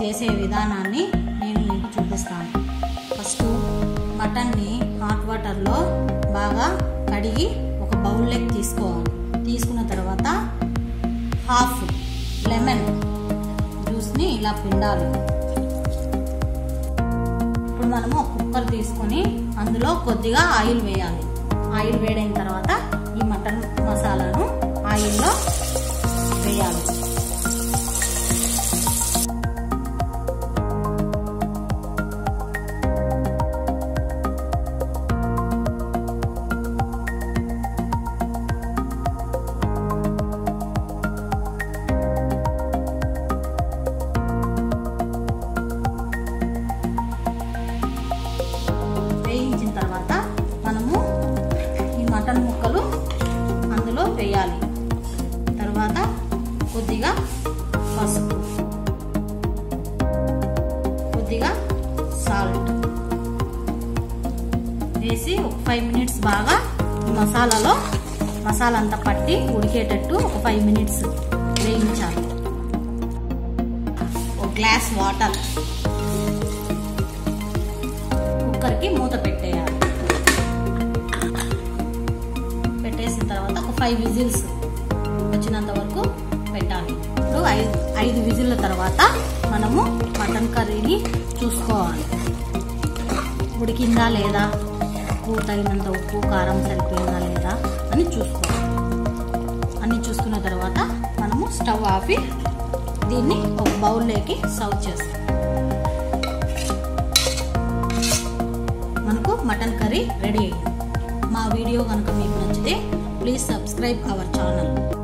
చేసే విధానాన్ని నేను మీకు చూపిస్తాను ఫస్ట్ మటన్ని హాట్ వాటర్లో బాగా కడిగి ఒక బౌల్లోకి తీసుకోవాలి తీసుకున్న తర్వాత హాఫ్ లెమన్ జ్యూస్ని ఇలా పిండాలి ఇప్పుడు మనము ఒక కుక్కర్ తీసుకొని అందులో కొద్దిగా ఆయిల్ వేయాలి ఆయిల్ వేడైన తర్వాత ఈ మటన్ మసాలాను ఆయిల్లో వేయాలి వేయించిన తర్వాత మనము ఈ మటన్ ముక్కలు అందులో వేయాలి తర్వాత కొద్దిగా పసుపు కొద్దిగా సాల్ట్ వేసి ఒక ఫైవ్ మినిట్స్ బాగా ఈ మసాలాలో మసాలా అంతా పట్టి ఉడికేటట్టు ఒక ఫైవ్ మినిట్స్ వేయించాలి ఒక గ్లాస్ వాటర్ కుక్కర్కి మూత పెట్టేయాలి పెట్టేసిన తర్వాత ఒక ఫైవ్ విజిల్స్ వచ్చినంత వరకు పెట్టాలి ఇప్పుడు ఐదు ఐదు విజిల్ల తర్వాత మనము మటన్ కర్రీని చూసుకోవాలి ఉడికిందా లేదా ఉప్పు తగినంత ఉప్పు కారం సరిపోయిందా లేదా అని చూసుకోవాలి అన్ని చూసుకున్న తర్వాత మనము స్టవ్ ఆపి దీన్ని ఒక బౌల్లోకి సర్వ్ చేస్తాం మనకు మటన్ కర్రీ రెడీ అయింది మా వీడియో కనుక మీకు నచ్చితే ప్లీజ్ సబ్స్క్రైబ్ అవర్ ఛానల్